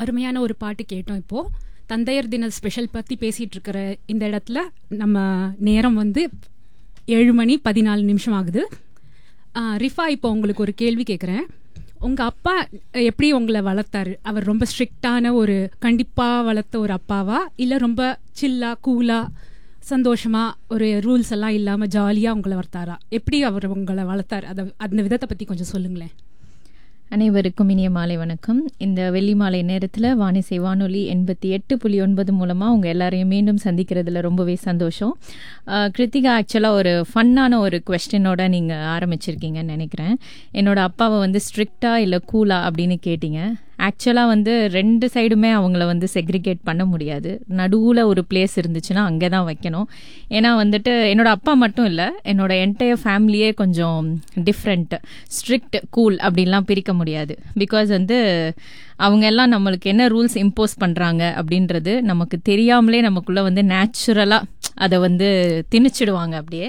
அருமையான ஒரு பாட்டு கேட்டோம் இப்போ தந்தையர் தின ஸ்பெஷல் பத்தி பேசிட்டு இருக்கிற இந்த இடத்துல நம்ம நேரம் வந்து ஏழு மணி பதினாலு நிமிஷம் ஆகுது ஆ, ரிஃபா இப்போ உங்களுக்கு ஒரு கேள்வி கேட்குறேன் உங்க அப்பா எப்படி உங்களை வளர்த்தாரு அவர் ரொம்ப ஸ்ட்ரிக்டான ஒரு கண்டிப்பா வளர்த்த ஒரு அப்பாவா இல்ல ரொம்ப சில்லா கூலா சந்தோஷமா ஒரு ரூல்ஸ் எல்லாம் இல்லாம ஜாலியா உங்களை வளர்த்தாரா எப்படி அவர் உங்களை வளர்த்தாரு அத அந்த விதத்தை பத்தி கொஞ்சம் சொல்லுங்களேன் அனைவருக்கும் இனிய மாலை வணக்கம் இந்த வெள்ளி மாலை நேரத்தில் வானிசை வானொலி எண்பத்தி எட்டு புள்ளி ஒன்பது மூலமாக உங்கள் எல்லாரையும் மீண்டும் சந்திக்கிறதுல ரொம்பவே சந்தோஷம் அஹ், கிருத்திகா ஆக்சுவலாக ஒரு ஃபன்னான ஒரு கொஸ்டினோட நீங்கள் ஆரம்பிச்சிருக்கீங்கன்னு நினைக்கிறேன் என்னோட அப்பாவை வந்து ஸ்ட்ரிக்டா இல்லை கூலா அப்படின்னு கேட்டீங்க ஆக்சுவலாக வந்து ரெண்டு சைடுமே அவங்கள வந்து செக்ரிகேட் பண்ண முடியாது நடுவில் ஒரு பிளேஸ் இருந்துச்சுன்னா அங்கே தான் வைக்கணும் ஏன்னா வந்துட்டு என்னோட அப்பா மட்டும் இல்லை என்னோட என்டையர் ஃபேமிலியே கொஞ்சம் டிஃப்ரெண்ட் ஸ்ட்ரிக்ட் கூல் அப்படின்லாம் பிரிக்க முடியாது பிகாஸ் வந்து அவங்க எல்லாம் நம்மளுக்கு என்ன ரூல்ஸ் இம்போஸ் பண்ணுறாங்க அப்படின்றது நமக்கு தெரியாமலே நமக்குள்ளே வந்து நேச்சுரலாக அதை வந்து திணிச்சிடுவாங்க அப்படியே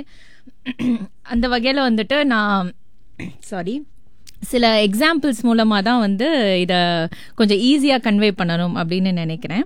அந்த வகையில் வந்துட்டு நான் சாரி சில எக்ஸாம்பிள்ஸ் மூலமாக தான் வந்து இதை கொஞ்சம் ஈஸியாக கன்வே பண்ணணும் அப்படின்னு நினைக்கிறேன்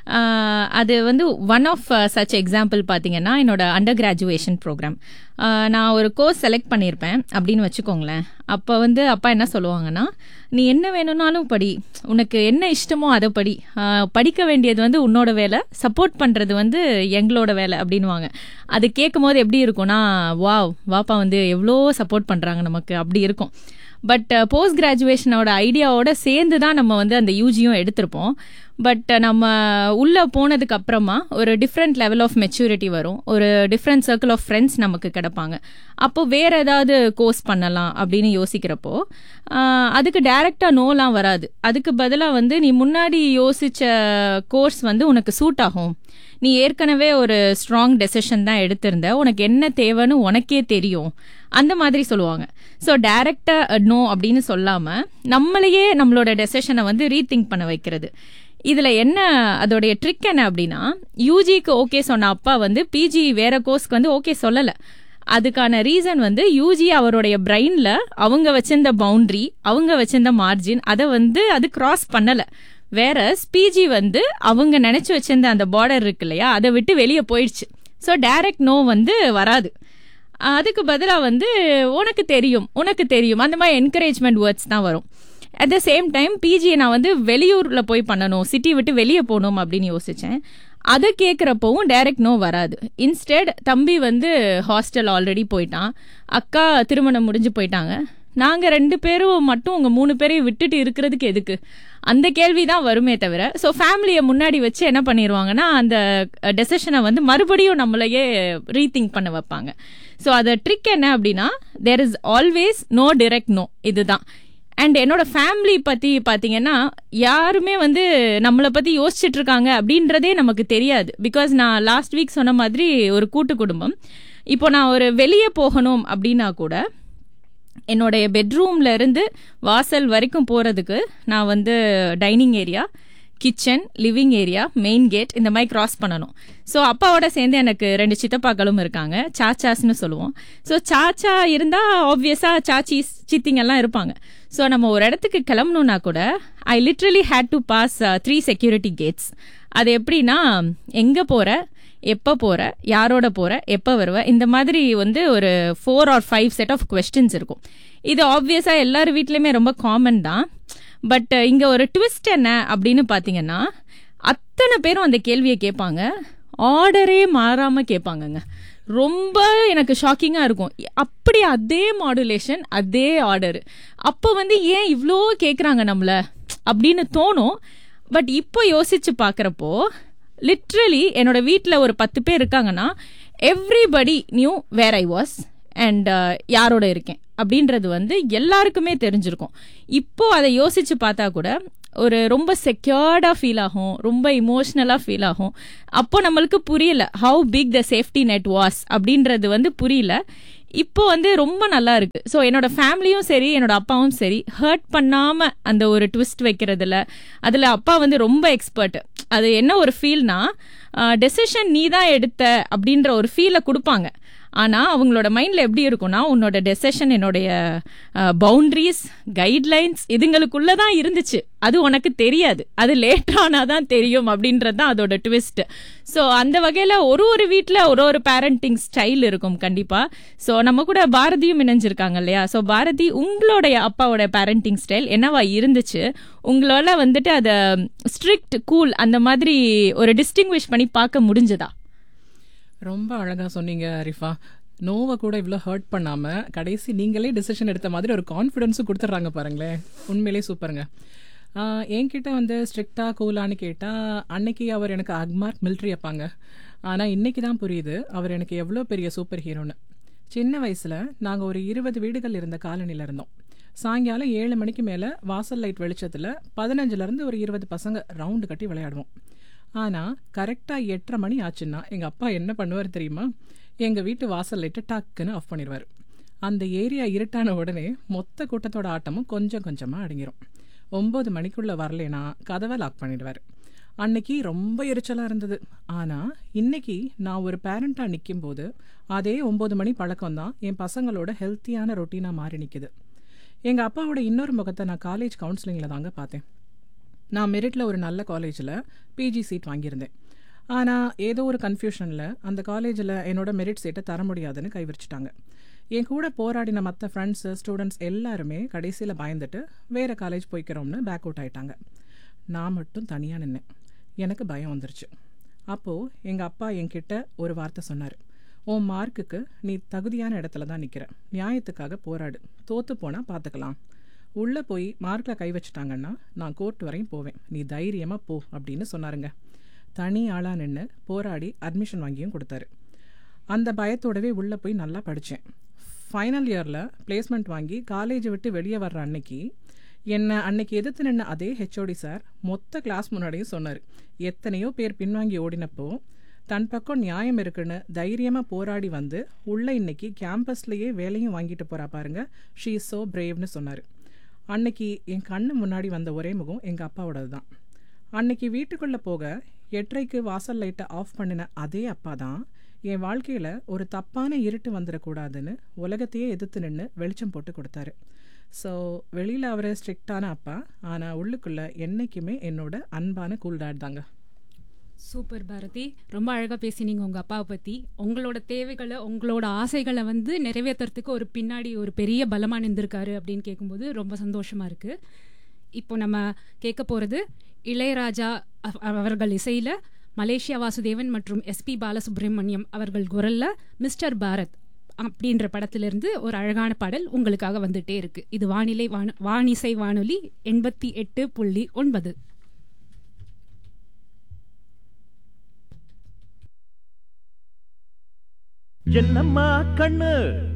ஆஹ் அது வந்து ஒன் ஆஃப் சச் எக்ஸாம்பிள் பார்த்தீங்கன்னா என்னோட அண்டர் கிராஜுவேஷன் ப்ரோக்ராம் நான் ஒரு கோர்ஸ் செலக்ட் பண்ணியிருப்பேன் அப்படின்னு வச்சுக்கோங்களேன் அப்போ வந்து அப்பா என்ன சொல்லுவாங்கன்னா நீ என்ன வேணும்னாலும் படி உனக்கு என்ன இஷ்டமோ அதை படி ஆஹ் படிக்க வேண்டியது வந்து உன்னோட வேலை சப்போர்ட் பண்ணுறது வந்து எங்களோட வேலை அப்படின்வாங்க அது கேட்கும் போது எப்படி இருக்கும்னா வாவ் வாப்பா வந்து எவ்வளோ சப்போர்ட் பண்ணுறாங்க நமக்கு அப்படி இருக்கும் பட் போஸ்ட் கிராஜுவேஷனோட ஐடியாவோட சேர்ந்து தான் நம்ம வந்து அந்த யூஜியும் எடுத்திருப்போம் பட் நம்ம உள்ளே போனதுக்கு அப்புறமா ஒரு டிஃப்ரெண்ட் லெவல் ஆஃப் மெச்சூரிட்டி வரும் ஒரு டிஃப்ரெண்ட் சர்க்கிள் ஆஃப் ஃப்ரெண்ட்ஸ் நமக்கு கிடைப்பாங்க அப்போ வேற ஏதாவது கோர்ஸ் பண்ணலாம் அப்படின்னு யோசிக்கிறப்போ ஆஹ், அதுக்கு டைரக்டாக நோலாம் வராது அதுக்கு பதிலாக வந்து நீ முன்னாடி யோசிச்ச கோர்ஸ் வந்து உனக்கு சூட் ஆகும் நீ ஏற்கனவே ஒரு ஸ்ட்ராங் டெசிஷன் தான் எடுத்திருந்த உனக்கு என்ன தேவைன்னு உனக்கே தெரியும் அந்த மாதிரி சொல்லுவாங்க ஸோ டைரக்டா நோ அப்படின்னு சொல்லாம நம்மளையே நம்மளோட டெசிஷனை வந்து ரீதிங்க் பண்ண வைக்கிறது இதுல என்ன அதோடைய ட்ரிக் என்ன அப்படின்னா யூஜிக்கு ஓகே சொன்ன அப்பா வந்து பிஜி வேற கோர்ஸ்க்கு வந்து ஓகே சொல்லல அதுக்கான ரீசன் வந்து யூஜி அவருடைய பிரெயின்ல அவங்க வச்சிருந்த பவுண்டரி அவங்க வச்சிருந்த மார்ஜின் அதை வந்து அது கிராஸ் பண்ணல வேற பிஜி வந்து அவங்க நினைச்சு வச்சிருந்த அந்த பார்டர் இருக்கு இல்லையா அதை விட்டு வெளியே போயிடுச்சு ஸோ டைரக்ட் நோ வந்து வராது அதுக்கு பதிலாக வந்து உனக்கு தெரியும் உனக்கு தெரியும் அந்த மாதிரி என்கரேஜ்மெண்ட் வேர்ட்ஸ் தான் வரும் அட் த சேம் டைம் பிஜியை நான் வந்து வெளியூரில் போய் பண்ணணும் சிட்டி விட்டு வெளியே போகணும் அப்படின்னு யோசித்தேன் அதை கேட்குறப்பவும் டைரக்ட் நோ வராது இன்ஸ்டெட் தம்பி வந்து ஹாஸ்டல் ஆல்ரெடி போயிட்டான் அக்கா திருமணம் முடிஞ்சு போயிட்டாங்க நாங்கள் ரெண்டு பேரும் மட்டும் உங்கள் மூணு பேரையும் விட்டுட்டு இருக்கிறதுக்கு எதுக்கு அந்த கேள்வி தான் வருமே தவிர ஸோ ஃபேமிலியை முன்னாடி வச்சு என்ன பண்ணிடுவாங்கன்னா அந்த டெசிஷனை வந்து மறுபடியும் நம்மளையே ரீதிங்க் பண்ண வைப்பாங்க ஸோ அதை ட்ரிக் என்ன அப்படின்னா there is always no direct no இதுதான் அண்ட் என்னோட ஃபேமிலி பற்றி பார்த்தீங்கன்னா யாருமே வந்து நம்மளை பற்றி யோசிச்சுட்டு இருக்காங்க அப்படின்றதே நமக்கு தெரியாது பிகாஸ் நான் லாஸ்ட் வீக் சொன்ன மாதிரி ஒரு கூட்டு குடும்பம் இப்போ நான் ஒரு வெளியே போகணும் அப்படின்னா கூட என்னுடைய பெட்ரூம்ல இருந்து வாசல் வரைக்கும் போறதுக்கு நான் வந்து dining area kitchen living area main gate இந்த மாதிரி கிராஸ் பண்ணணும் ஸோ அப்பாவோட சேர்ந்து எனக்கு ரெண்டு சித்தப்பாக்களும் இருக்காங்க சாச்சாஸ்னு சொல்லுவோம் ஸோ சாச்சா இருந்தால் ஆப்வியஸாக சாச்சீஸ் சித்திங்கெல்லாம் இருப்பாங்க ஸோ நம்ம ஒரு இடத்துக்கு கிளம்பணும்னா கூட I literally hate to pass three security gates அது எப்படின்னா எங்கே போகிற எப்போ போகிற யாரோட போகிற எப்போ வருவ இந்த மாதிரி வந்து ஒரு four or five set of questions இருக்கும் இது ஆப்வியஸாக எல்லார் வீட்லேயுமே ரொம்ப காமன் தான் பட் இங்கே ஒரு ட்விஸ்ட் என்ன அப்படின்னு பார்த்தீங்கன்னா அத்தனை பேரும் அந்த கேள்வியை கேட்பாங்க ஆர்டரே மாறாமல் கேட்பாங்கங்க ரொம்ப எனக்கு ஷாக்கிங்காக இருக்கும் அப்படி அதே மாடுலேஷன் அதே ஆர்டர் அப்போ வந்து ஏன் இவ்வளோ கேட்குறாங்க நம்மள அப்படின்னு தோணும் பட் இப்போ யோசிச்சு பார்க்குறப்போ லிட்ரலி என்னோட வீட்டில் ஒரு பத்து பேர் இருக்காங்கன்னா everybody knew where I was and யாரோட இருக்கேன் அப்படின்றது வந்து எல்லாருக்குமே தெரிஞ்சிருக்கும் இப்போ அதை யோசிச்சு பார்த்தா கூட ஒரு ரொம்ப செக்யூர்டாக ஃபீல் ஆகும் ரொம்ப இமோஷ்னலாக ஃபீல் ஆகும் அப்போ நம்மளுக்கு புரியல how big the safety net was அப்படின்றது வந்து புரியல இப்போ வந்து ரொம்ப நல்லா இருக்கு ஸோ என்னோட ஃபேமிலியும் சரி என்னோட அப்பாவும் சரி ஹர்ட் பண்ணாம அந்த ஒரு ட்விஸ்ட் வைக்கிறதுல அதில் அப்பா வந்து ரொம்ப எக்ஸ்பர்ட் அது என்ன ஒரு ஃபீல்னா டெசிஷன் நீ தான் எடுத்த அப்படின்ற ஒரு ஃபீலை கொடுப்பாங்க ஆனால் அவங்களோட மைண்டில் எப்படி இருக்கும்னா உன்னோட டெசிஷன் என்னுடைய பவுண்ட்ரிஸ் கைட்லைன்ஸ் இதுங்களுக்குள்ள தான் இருந்துச்சு அது உனக்கு தெரியாது அது லேட் ஆனால் தான் தெரியும் அப்படின்றது தான் அதோட ட்விஸ்ட் ஸோ அந்த வகையில் ஒரு ஒரு வீட்டில் ஒரு ஒரு பேரண்டிங் ஸ்டைல் இருக்கும் கண்டிப்பாக ஸோ நம்ம கூட பாரதியும் இணைஞ்சிருக்காங்க இல்லையா ஸோ பாரதி உங்களுடைய அப்பாவோட பேரண்டிங் ஸ்டைல் என்னவா இருந்துச்சு உங்களால வந்துட்டு அதை ஸ்ட்ரிக்ட் கூல் அந்த மாதிரி ஒரு டிஸ்டிங்விஷ் பண்ணி பார்க்க முடிஞ்சதா ரொம்ப அழகா சொன்னீங்க ரிஃபா நோவை கூட இவ்வளோ ஹர்ட் பண்ணாம கடைசி நீங்களே டிசிஷன் எடுத்த மாதிரி ஒரு கான்ஃபிடென்ஸும் கொடுத்துட்றாங்க பாருங்களேன் உண்மையிலே சூப்பருங்க ஆஹ் என்கிட்ட வந்து ஸ்ட்ரிக்டா கூலான்னு கேட்டால் அன்னைக்கு அவர் எனக்கு அக்மார்க் மிலிட்ரி அப்பாங்க ஆனால் இன்னைக்கு தான் புரியுது அவர் எனக்கு எவ்வளோ பெரிய சூப்பர் ஹீரோன்னு சின்ன வயசில் நாங்கள் ஒரு இருபது வீடுகள் இருந்த காலனியில் இருந்தோம் சாயங்காலம் ஏழு மணிக்கு மேலே வாசல் லைட் வெளிச்சத்தில் பதினஞ்சுலேருந்து ஒரு இருபது பசங்க ரவுண்டு கட்டி விளையாடுவோம் ஆனால் கரெக்டாக எட்டரை மணி ஆச்சுன்னா எங்கள் அப்பா என்ன பண்ணுவார் தெரியுமா எங்கள் வீட்டு வாசல் லைட்டை டக்குன்னு ஆஃப் பண்ணிடுவார் அந்த ஏரியா இருட்டான உடனே மொத்த கூட்டத்தோட ஆட்டமும் கொஞ்சம் கொஞ்சமாக அடங்கிரும் ஒம்பது மணிக்குள்ளே வரலைன்னா கதவை லாக் பண்ணிடுவார் அன்னைக்கு ரொம்ப எரிச்சலாக இருந்தது ஆனால் இன்னைக்கு நான் ஒரு பேரண்ட்டாக நிற்கும் போது அதே ஒம்பது மணி பழக்கம் தான் என் பசங்களோட ஹெல்த்தியான ரொட்டீனாக மாறி நிற்குது எங்கள் அப்பாவோட இன்னொரு முகத்தை நான் காலேஜ் கவுன்சிலிங்கில் தாங்க பார்த்தேன் நான் மெரிட்டில் ஒரு நல்ல காலேஜில் பிஜி சீட் வாங்கியிருந்தேன் ஆனால் ஏதோ ஒரு கன்ஃபியூஷனில் அந்த காலேஜில் என்னோட மெரிட் சீட்டை தர முடியாதுன்னு கைவிரிச்சிட்டாங்க என் கூட போராடின மற்ற ஃப்ரெண்ட்ஸு ஸ்டூடெண்ட்ஸ் எல்லாருமே கடைசியில் பயந்துட்டு வேறு காலேஜ் போய்க்கிறோம்னு பேக் அவுட் ஆயிட்டாங்க நான் மட்டும் தனியாக நின்னேன் எனக்கு பயம் வந்துருச்சு அப்போது எங்கள் அப்பா என்கிட்ட ஒரு வார்த்தை சொன்னார் உன் மார்க்குக்கு நீ தகுதியான இடத்துல தான் நிற்கிற நியாயத்துக்காக போராடு தோற்று போனால் பார்த்துக்கலாம் உள்ளே போய் மார்க்கில் கை வச்சுட்டாங்கன்னா நான் கோர்ட் வரையும் போவேன் நீ தைரியமாக போ அப்படின்னு சொன்னாருங்க தனி ஆளாக நின்று போராடி அட்மிஷன் வாங்கியும் கொடுத்தாரு அந்த பயத்தோடவே உள்ளே போய் நல்லா படித்தேன் ஃபைனல் இயரில் பிளேஸ்மெண்ட் வாங்கி காலேஜை விட்டு வெளியே வர்ற அன்னைக்கு என்னை அன்னைக்கு எதிர்த்து நின்ன அதே ஹெச்ஓடி சார் மொத்த கிளாஸ் முன்னாடியும் சொன்னார் எத்தனையோ பேர் பின்வாங்கி ஓடினப்போ தன் பக்கம் நியாயம் இருக்குன்னு தைரியமாக போராடி வந்து உள்ள இன்னைக்கு கேம்பஸ்லேயே வேலையும் வாங்கிட்டு போறா பாருங்க ஷீ இஸ் ஸோ பிரேவ்னு சொன்னார் அன்னைக்கு என் கண்ணு முன்னாடி வந்த ஒரே முகம் எங்கள் அப்பாவோடது தான் அன்னைக்கு வீட்டுக்குள்ளே போக எட்டரைக்கு வாசல் லைட்டை ஆஃப் பண்ணின அதே அப்பா தான் என் வாழ்க்கையில் ஒரு தப்பான இருட்டு வந்துடக்கூடாதுன்னு உலகத்தையே எதிர்த்து நின்று வெளிச்சம் போட்டு கொடுத்தாரு ஸோ வெளியில் அவர் ஸ்ட்ரிக்டான அப்பா ஆனால் உள்ளுக்குள்ளே என்றைக்குமே என்னோட அன்பான கூல் டாட் தாங்க சூப்பர் பாரதி ரொம்ப அழகாக பேசினீங்க உங்கள் அப்பாவை பற்றி உங்களோட தேவைகளை உங்களோட ஆசைகளை வந்து நிறைவேற்றுறதுக்கு ஒரு பின்னாடி ஒரு பெரிய பலமாக நின்றுருக்காரு அப்படின்னு கேட்கும்போது ரொம்ப சந்தோஷமாக இருக்குது இப்போ நம்ம கேட்க போகிறது இளையராஜா அவ- அவர்கள் இசையில் மலேசியா வாசுதேவன் மற்றும் எஸ்பி பாலசுப்ரமணியம் அவர்கள் குரல்ல மிஸ்டர் பாரத் அப்படின்ற படத்திலிருந்து ஒரு அழகான பாடல் உங்களுக்காக வந்துட்டே இருக்கு இது வானிலை வானு வானிசை வானொலி எண்பத்தி எட்டு புள்ளி ஒன்பது என்னம்மா கண்ணு